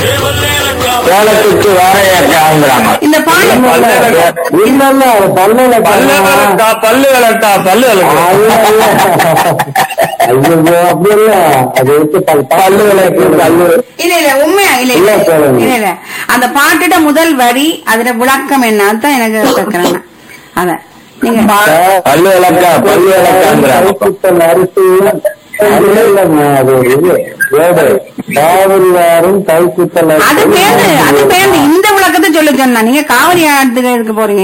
சேலத்துக்கு வாழையாங்கிறாங்க இந்த பாட்டு இல்ல இல்ல அது பல்லு பல்லு விளக்கா பல்லு விளக்கா பல்லு விளக்கா ஐயோ அப்படி இல்ல அது வச்சு பல் பல்லு விளக்கு பல்லு இல்ல இல்ல உண்மையா இல்ல இல்ல இல்ல, சொல்லுங்க. இல்ல இல்ல அந்த பாட்டுட முதல் வரி அதுல விளக்கம் என்ன அதுதான் எனக்கு கேட்கிறேன் நான். அத நீங்க பல்லு விளக்கா பல்லு விளக்காங்கிறாங்க கைக்குத்தல் அரிசி அது இல்லைங்க அது ஒரு இது வேடு காவிரி யாரும் கைக்குத்தல் அது பேரு அது பேரு இந்த விளக்கத்தை சொல்ல சொன்னா நீங்க காவரி ஆடுறதுக்கு போறீங்க